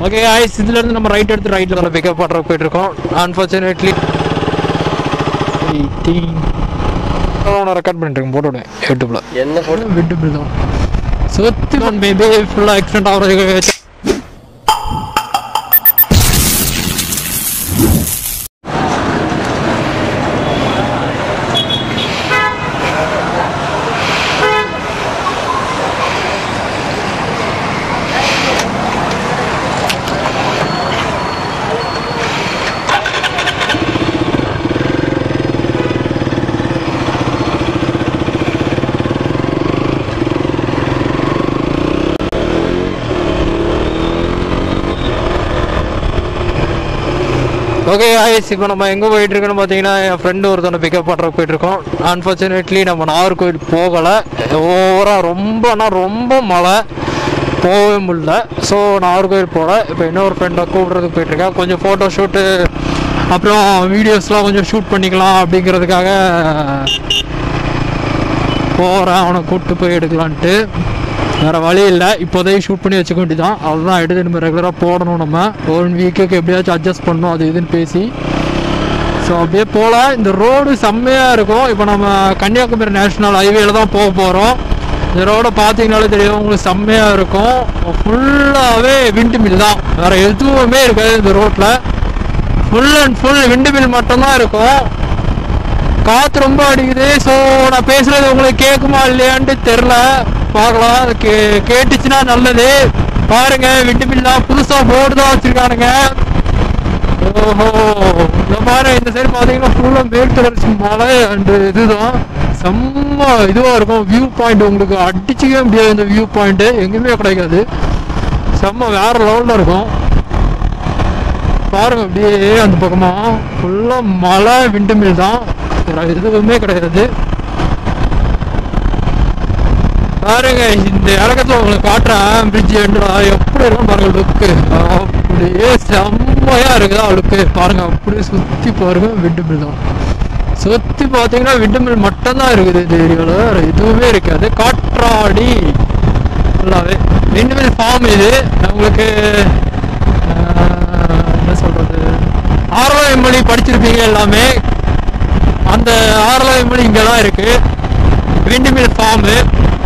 Okay ice இதுல இருந்து நம்ம ரைட் எடுத்து ரைட்ல தான் பிக்கப் பண்ற போயிட்டு இருக்கோம் அன்பார்ச்சுனேட்லி நான் ரெக்கார்ட் பண்ணிட்டு இருக்கேன் போட்டு விடுவேன் யூடியூப்ல என்ன போட்டு யூடியூப்ல தான் சுத்தி பேபி ஃபுல்லா ஆக்சிடென்ட் ஆகுறது ஓகே ஆயிஸ் இப்போ நம்ம எங்கே போயிட்டு இருக்கோம்னு பார்த்தீங்கன்னா என் ஃப்ரெண்டு ஒருத்தனை பிக்கப் பண்ணுற போயிட்டு இருக்கோம் அன்ஃபார்ச்சுனேட்லி நம்ம நாகர்கோவில் போகலை ஓவராக ரொம்பனா ரொம்ப மழை போகவே முடியல ஸோ நாகர்கோவில் போகல இப்போ இன்னொரு ஃப்ரெண்டை கூப்பிட்றதுக்கு போயிட்டுருக்கேன் கொஞ்சம் ஃபோட்டோ ஷூட்டு அப்புறம் வீடியோஸ்லாம் கொஞ்சம் ஷூட் பண்ணிக்கலாம் அப்படிங்கிறதுக்காக போகிறேன் அவனை கூப்பிட்டு போய் எடுக்கலான்ட்டு வேறு வழி இல்லை இப்போதைக்கு ஷூட் பண்ணி வச்சுக்க வேண்டியதான் அதுதான் எடுத்து நம்ம ரெகுலராக போடணும் நம்ம ஒன் வீக்குக்கு எப்படியாச்சும் அட்ஜஸ்ட் பண்ணணும் அது இதுன்னு பேசி ஸோ அப்படியே போகல இந்த ரோடு செம்மையாக இருக்கும் இப்போ நம்ம கன்னியாகுமரி நேஷ்னல் ஹைவேல தான் போக போகிறோம் இந்த ரோடை பார்த்தீங்கனாலே தெரியும் உங்களுக்கு செம்மையாக இருக்கும் ஃபுல்லாகவே விண்டு மில் தான் வேறு எதுவுமே இருக்காது இந்த ரோட்டில் full and full windmill மட்டும்தான் இருக்கும் காற்று ரொம்ப அடிக்குது ஸோ நான் பேசுறது உங்களுக்கு கேட்குமா இல்லையான்ட்டு தெரில பார்க்கலாம் அது கே கேட்டுச்சுன்னா நல்லது பாருங்க விண்டு மில்லாம் புதுசாக போர்டு தான் வச்சிருக்கானுங்க ஓஹோ இந்த மாதிரி இந்த சைடு பார்த்தீங்கன்னா ஃபுல்லாக மேற்கு தொடர்ச்சி மலை அண்ட் இதுதான் செம்ம இதுவாக இருக்கும் வியூ பாயிண்ட் உங்களுக்கு அடிச்சிக்கவே முடியாது இந்த வியூ பாயிண்ட்டு எங்கேயுமே கிடைக்காது செம்ம வேற லெவலில் இருக்கும் பாருங்க அப்படியே அந்த பக்கமா ஃபுல்லா மலை விண்டு மில் தான் வேற எதுவுமே கிடையாது பாருங்க இந்த இறக்கத்துல உங்களுக்கு காட்டுறேன் பிரிட்ஜ் என்றா எப்படி இருக்கும் பாருங்க லுக்கு அப்படியே செம்மையா இருக்குதா லுக்கு பாருங்க அப்படியே சுத்தி பாருங்க விண்டு மில் தான் சுத்தி பாத்தீங்கன்னா விண்டு மில் மட்டும்தான் இருக்குது இந்த ஏரியாவில் வேற எதுவுமே இருக்காது காற்றாடி ஃபுல்லாகவே விண்டு மில் ஃபார்ம் இது உங்களுக்கு ஆஹ், என்ன சொல்றது ஆறாவது மொழி படிச்சிருப்பீங்க எல்லாமே அந்த ஆறாவது மொழி இங்கே தான் இருக்கு விண்டுமில் ஃபார்மு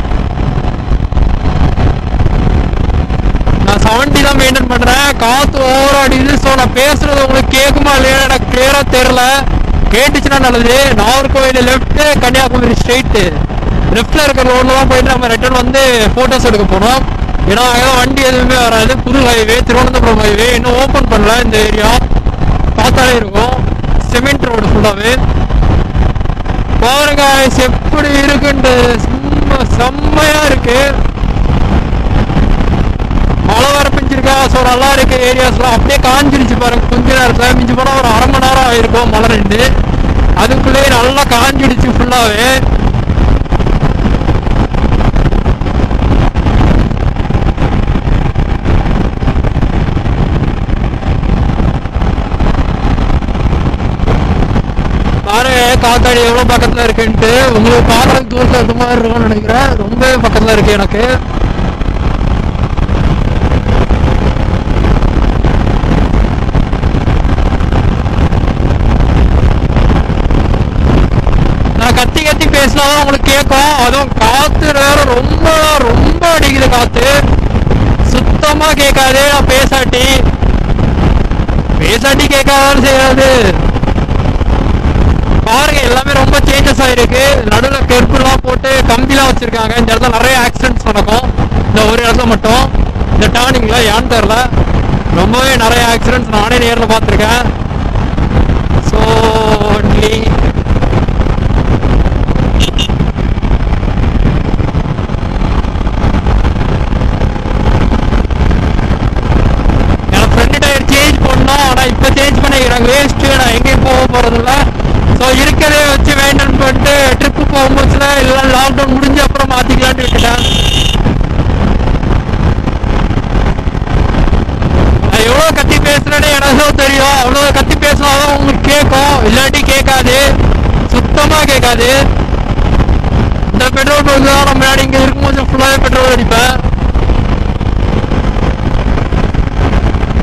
நான் செவன்ட்டி தான் மெயின்டைன் பண்றேன் காத்து ஓவர் அடிக்குது ஸோ நான் பேசுறது உங்களுக்கு கேட்குமா இல்லையா எனக்கு கிளியரா தெரியல கேட்டுச்சுன்னா நல்லது நாகர்கோவில் லெஃப்ட் கன்னியாகுமரி ஸ்ட்ரெயிட்டு லெஃப்ட்ல இருக்கிற ரோட்ல தான் போயிட்டு நம்ம ரிட்டர்ன் வந்து போட்டோஸ் எடுக்க போறோம் ஏன்னா அங்கே வண்டி எதுவுமே வராது புது ஹைவே திருவனந்தபுரம் ஹைவே இன்னும் ஓப்பன் பண்ணல இந்த ஏரியா பார்த்தாலே இருக்கும் சிமெண்ட் ரோடு ஃபுல்லாவே பாருங்க guys, எப்படி இருக்குன்ட்டு செம்ம செம்மையா இருக்கு மழை வர பெஞ்சிருக்கா ஸோ நல்லா இருக்கு ஏரியாஸ்லாம் அப்படியே காஞ்சிருச்சு பாருங்க கொஞ்ச நேரத்தில் மிஞ்சி போனால் ஒரு அரை மணி நேரம் ஆயிருக்கும் மழை ரெண்டு அதுக்குள்ளேயே நல்லா காஞ்சிடுச்சு ஃபுல்லாகவே பாருங்க காத்தாடி எவ்வளோ பக்கத்தில் இருக்குன்ட்டு உங்களுக்கு பார்க்கறதுக்கு தூரத்தில் இருக்க மாதிரி இருக்கும்னு நினைக்கிறேன் ரொம்ப பக்கத்தில் இருக்கு எனக்கு நான் கத்தி கத்தி பேசினாதான் உங்களுக்கு கேட்கும் அதுவும் காத்து வேற ரொம்ப ரொம்ப அடிக்குது காத்து சுத்தமா கேட்காது நான் பேசாட்டி பேசாட்டி கேட்காதான்னு செய்யாது பாருங்க எல்லாமே ரொம்ப சேஞ்சஸ் ஆயிருக்கு நடுவில் கெருப்புலாம் போட்டு கம்பிலாம் வச்சிருக்காங்க இந்த இடத்துல நிறைய ஆக்சிடென்ட்ஸ் நடக்கும் இந்த ஒரு இடத்துல மட்டும் இந்த டேர்னிங்ல ஏன்னு தெரில ரொம்பவே நிறைய ஆக்சிடென்ட்ஸ் நானே நேரில் பார்த்துருக்கேன் ஸோ ஒன்லி என் ஃப்ரெண்டு டயர் சேஞ்ச் பண்ணோம் ஆனால் இப்போ சேஞ்ச் பண்ணிக்கிறேன் வேஸ்ட்டு நான் எங்கேயும் போக போகிறதில்ல ஸோ இருக்கிறதே வச்சு மெயின்டைன் பண்ணிட்டு ட்ரிப்பு போகும்போதுல இல்லை லாக்டவுன் முடிஞ்ச அப்புறம் மாற்றிக்கலான்ட்டு விட்டுட்டேன் நான் எவ்வளோ கத்தி பேசுறேன்னு எனக்கும் தெரியும் அவ்வளோ கத்தி பேசினாதான் உங்களுக்கு கேட்கும் இல்லாட்டி கேட்காது சுத்தமாக கேட்காது இந்த பெட்ரோல் பங்க் தான் நம்ம முன்னாடி இங்கே இருக்கும்போது ஃபுல்லாகவே பெட்ரோல் அடிப்பேன்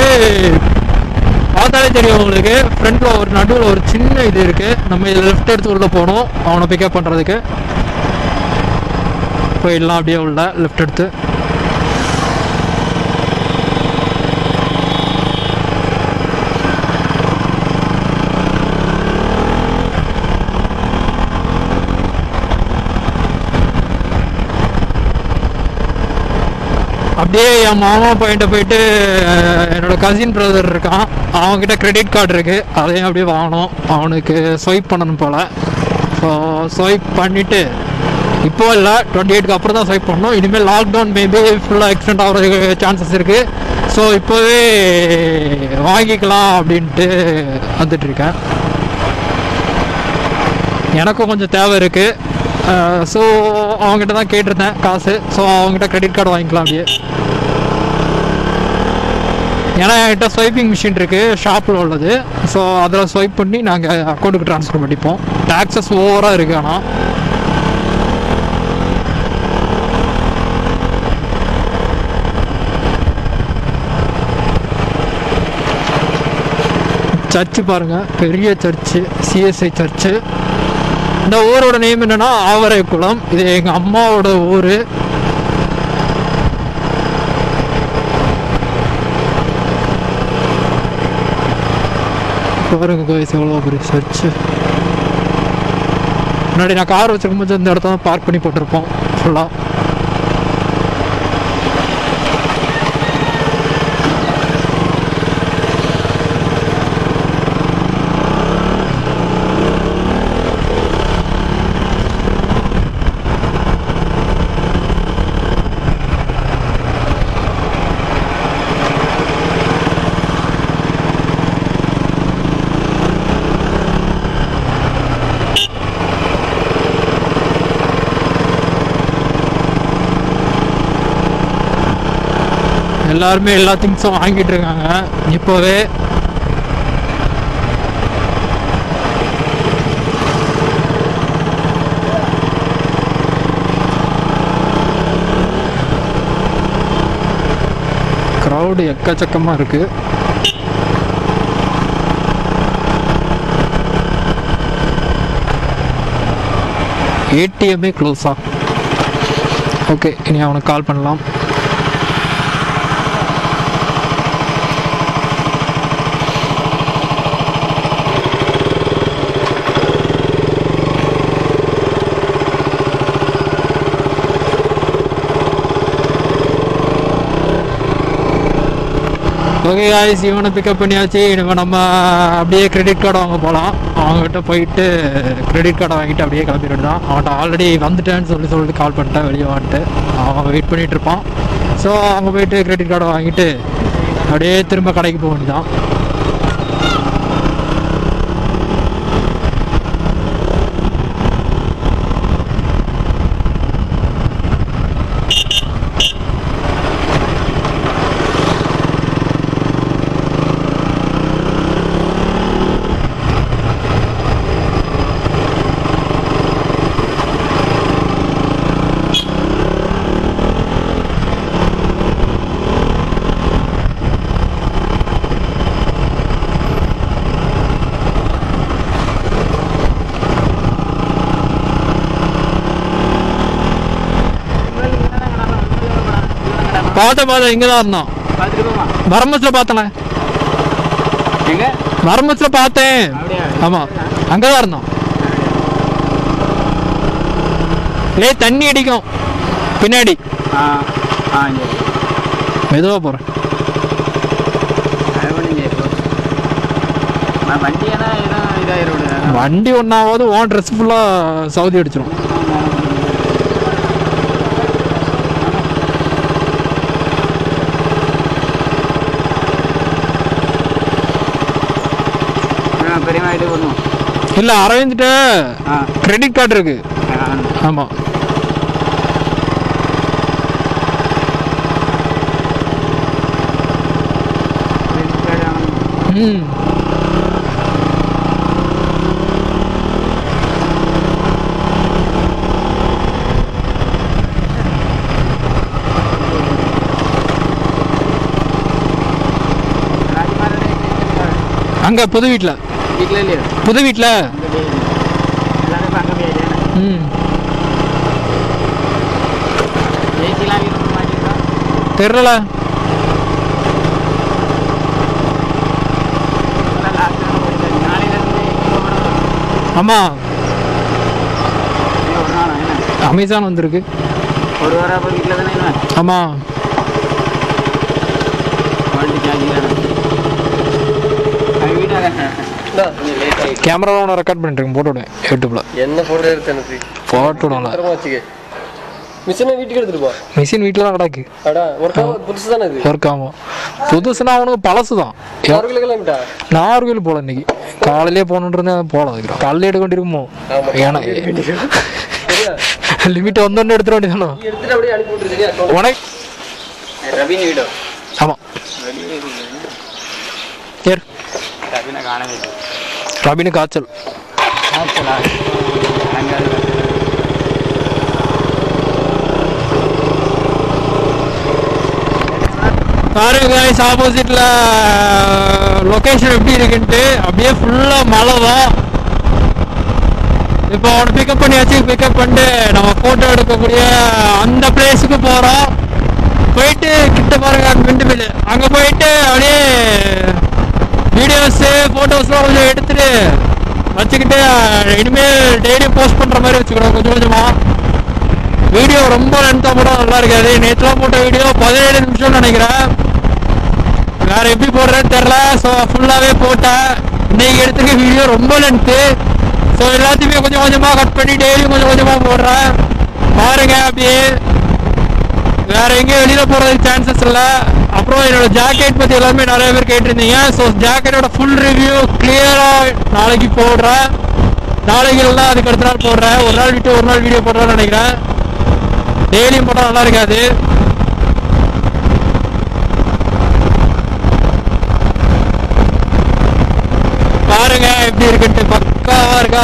பார்த்தாலே தெரியும் உங்களுக்கு ஃப்ரண்ட்ல ஒரு நடுவில் ஒரு சின்ன இது இருக்கு நம்ம இதில் லெஃப்ட் எடுத்து உள்ள போகணும் அவனை பிக்கப் பண்றதுக்கு போயிடலாம் அப்படியே உள்ள லெஃப்ட் எடுத்து அப்படியே என் மாமா பையன்ட்ட போயிட்டு அஹ், என்னோட கசின் பிரதர் இருக்கான் அவன்கிட்ட கிரெடிட் கார்டு இருக்கு அதையும் அப்படியே வாங்கணும் அவனுக்கு ஸ்வைப் பண்ணணும் போல ஸோ ஸ்வைப் பண்ணிட்டு இப்போ இல்லை டுவெண்ட்டி எயிட்க்கு அப்புறம் தான் ஸ்வைப் பண்ணணும் இனிமேல் லாக்டவுன் மேபி ஃபுல்லாக எக்ஸ்டெண்ட் ஆகிறதுக்கு சான்சஸ் இருக்கு ஸோ இப்போவே வாங்கிக்கலாம் அப்படின்ட்டு வந்துட்டு இருக்கேன் எனக்கும் கொஞ்சம் தேவை இருக்கு ஸோ அவங்ககிட்ட தான் கேட்டிருந்தேன் காசு ஸோ அவங்ககிட்ட கிரெடிட் கார்டு வாங்கிக்கலாம் அப்படியே ஏன்னா என்கிட்ட ஸ்வைப்பிங் மிஷின் இருக்கு ஷாப்பில் உள்ளது ஸோ அதில் ஸ்வைப் பண்ணி நாங்கள் அக்கௌண்ட்டுக்கு ட்ரான்ஸ்ஃபர் பண்ணிப்போம் டேக்ஸஸ் ஓவராக இருக்கு ஆனால் சர்ச்சு பாருங்க பெரிய சர்ச்சு சிஎஸ்ஐ சர்ச்சு இந்த ஊரோட நேம் என்னன்னா ஆவரைக்குளம் இது எங்க அம்மாவோட ஊரு பாருங்க கோயஸ் எவ்வளோ பெரிய சர்ச்சு முன்னாடி நான் கார் வச்சிருக்கும் போது இந்த இடத்த பார்க் பண்ணி போட்டிருப்போம் ஃபுல்லாக எல்லாருமே எல்லா திங்ஸும் வாங்கிட்டு இருக்காங்க இப்போவே க்ரௌடு எக்கச்சக்கமாக இருக்கு ஏடிஎம்மே க்ளோஸா ஓகே இனி அவனுக்கு கால் பண்ணலாம் ஓகே காய்ஸ் இவனை பிக்கப் பண்ணியாச்சு இனிமேல் நம்ம அப்படியே கிரெடிட் கார்டு வாங்க போகலாம் அவங்ககிட்ட போயிட்டு கிரெடிட் கார்டை வாங்கிட்டு அப்படியே கிளம்பிட்டு தான் அவன்கிட்ட ஆல்ரெடி வந்துட்டேன்னு சொல்லி சொல்லிட்டு கால் பண்ணிட்டேன் வெளியே வந்துட்டு அவன் வெயிட் பண்ணிட்டு இருப்பான் ஸோ அங்கே போயிட்டு கிரெடிட் கார்டை வாங்கிட்டு அப்படியே திரும்ப கடைக்கு போக வேண்டியதான் பார்த்த பார்த்த இங்கே தான் இருந்தோம் பார்த்துருக்கோமா வரம்பஸில் பார்த்தனே எங்க வரம்பஸில் பார்த்தேன் அப்படியா ஆமாம் அங்கே தான் இருந்தோம் லே தண்ணி அடிக்கும் பின்னாடி ஆ ஆ இங்கே மெதுவாக போகிறேன் அது பண்ணி இப்போ நான் வண்டி ஏன்னா எதுவும் இதாயிரும் வண்டி ஒன்றாவது ஓன் ட்ரெஸ் ஃபுல்லாக சவுதி அடிச்சிடும் பெரியமா இது பண்ணும் இல்லை அரவிந்த்கிட்ட ஆ கிரெடிட் கார்டு இருக்கு ஆ ஆமாம் ம் அங்கே புது வீட்டில் வீட்டில் இல்லையோ புது வீட்டில் அங்கே போய் எல்லாரும் இப்போ அங்கே போய் ம் ஏசிலாம் வீடு மாட்டிருக்கோம் தெரில நாளையிலேருந்து ஆமாம் ஒரு நாள் என்ன அமேசான் வந்திருக்கு ஒரு வாரம் அப்போ வீட்டில் தானே என்ன ஆமாம் குவாலிட்டி சார்ஜிங் அது வீடாக கொஞ்சம் லேட் ஆகிட்டு கேமராவில் ஒன்று ரெக்கார்ட் பண்ணிட்டு போட்டு விடுவேன் யூடியூப்பில் என்ன போட்டோ எடுத்து எனக்கு போட்டு விடல தரமா வச்சுக்க மிஷினை வீட்டுக்கு எடுத்துட்டு போ மிஷின் வீட்டில் தான் கிடக்கு அடா ஒர்க் ஆகும் புதுசு தானே இது ஒர்க் ஆகும் புதுசுனா அவனுக்கு பழசு தான் ஆறு கிலோ கிளம்பிட்டா நார்வேல் போல இன்னைக்கு காலையிலே போகணுன்னு இருந்தேன் போல அதுக்கு காலையில எடுக்க வேண்டியிருக்குமோ ஆமா. ஏன்னா சரியா லிமிட் வந்தோடனே எடுத்துட வேண்டியதானோ நீ எடுத்துட்டு அப்படியே அனுப்பி விட்டுரு சரியா உனக்கு ரவின் வீடோ ஆமாம் ஏர் ரவினை காணவே இல்லை ரபினு காய்ச்சல் ஆச்சலா அங்கே பாருங்க guys ஆப்போசிட்ல லொகேஷன் எப்படி இருக்குன்ட்டு அப்படியே ஃபுல்லா மழை தான் இப்போ அவனை பிக்கப் பண்ணியாச்சு பிக்கப் பண்ணிட்டு நம்ம ஃபோட்டோ எடுக்கக்கூடிய அந்த பிளேஸுக்கு போகிறோம் போயிட்டு கிட்ட பாருங்க அந்த விண்டு மில்லு அங்கே போயிட்டு அப்படியே வீடியோஸு ஃபோட்டோஸ்லாம் கொஞ்சம் எடுத்துட்டு வச்சுக்கிட்டு இனிமேல் டெய்லியும் போஸ்ட் பண்ணுற மாதிரி வச்சுக்கிறோம் கொஞ்சம் கொஞ்சமாக வீடியோ ரொம்ப லென்த்தாக போட நல்லா இருக்காது நேற்றுலாம் போட்ட வீடியோ பதினேழு நிமிஷம்னு நினைக்கிறேன் வேற எப்படி போடுறேன்னு தெரில ஸோ ஃபுல்லாகவே போட்டேன் இன்னைக்கு எடுத்துக்க வீடியோ ரொம்ப லென்த்து ஸோ எல்லாத்தையுமே கொஞ்சம் கொஞ்சமாக கட் பண்ணி டெய்லியும் கொஞ்சம் கொஞ்சமாக போடுறேன் பாருங்க அப்படியே வேற எங்கேயும் வெளியில போறதுக்கு சான்சஸ் இல்லை அப்புறம் என்னோட ஜாக்கெட் பத்தி எல்லாமே நிறைய பேர் கேட்டிருந்தீங்க ஸோ ஜாக்கெட்டோட ஃபுல் ரிவ்யூ கிளியரா நாளைக்கு போடுறேன் நாளைக்கு இல்லைன்னா அதுக்கு அடுத்த நாள் போடுறேன் ஒரு நாள் விட்டு ஒரு நாள் வீடியோ போடுறேன்னு நினைக்கிறேன் டெய்லியும் போட்டால் நல்லா இருக்காது பாருங்க எப்படி இருக்குன்ட்டு பக்காவா இருக்கா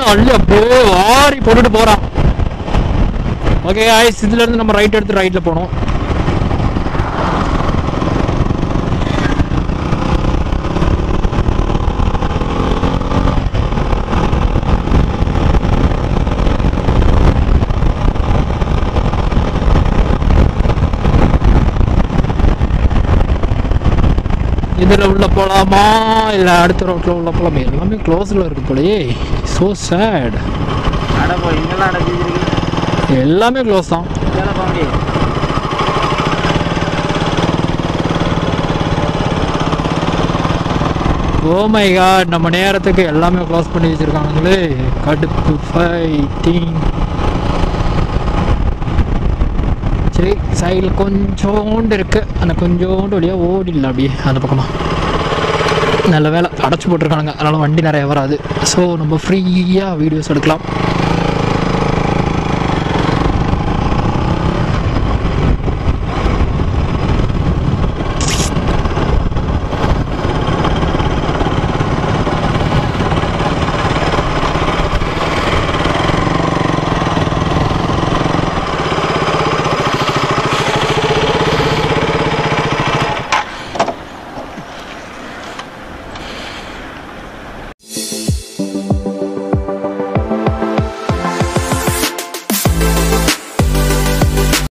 அள்ளி அப்படியே வாரி போட்டுட்டு போறான் ஓகே ஆயிஸ் இதுல இருந்து நம்ம ரைட் எடுத்து ரைட்ல போனோம் இதுல உள்ள போலாமா இல்ல அடுத்த ரோட்ல உள்ள போலாமா எல்லாமே க்ளோஸ்ல இருக்கு போலயே சோ சேட் அட போ இங்கெல்லாம் அடைச்சிருக்கு எல்லாமே க்ளோஸ் தான் இதெல்லாம் போக முடியாது ஓ மை காட் நம்ம நேரத்துக்கு எல்லாமே க்ளோஸ் பண்ணி வச்சிருக்காங்களே கடுப்பு ஃபைட்டிங் சரி சைடில் கொஞ்சோண்டு இருக்கு அந்த கொஞ்சோண்டு வழியாக ஓடிடல அப்படியே அந்த பக்கமா நல்ல வேலை அடைச்சி போட்டிருக்கானுங்க அதனால வண்டி நிறைய வராது ஸோ நம்ம ஃப்ரீயாக வீடியோஸ் எடுக்கலாம்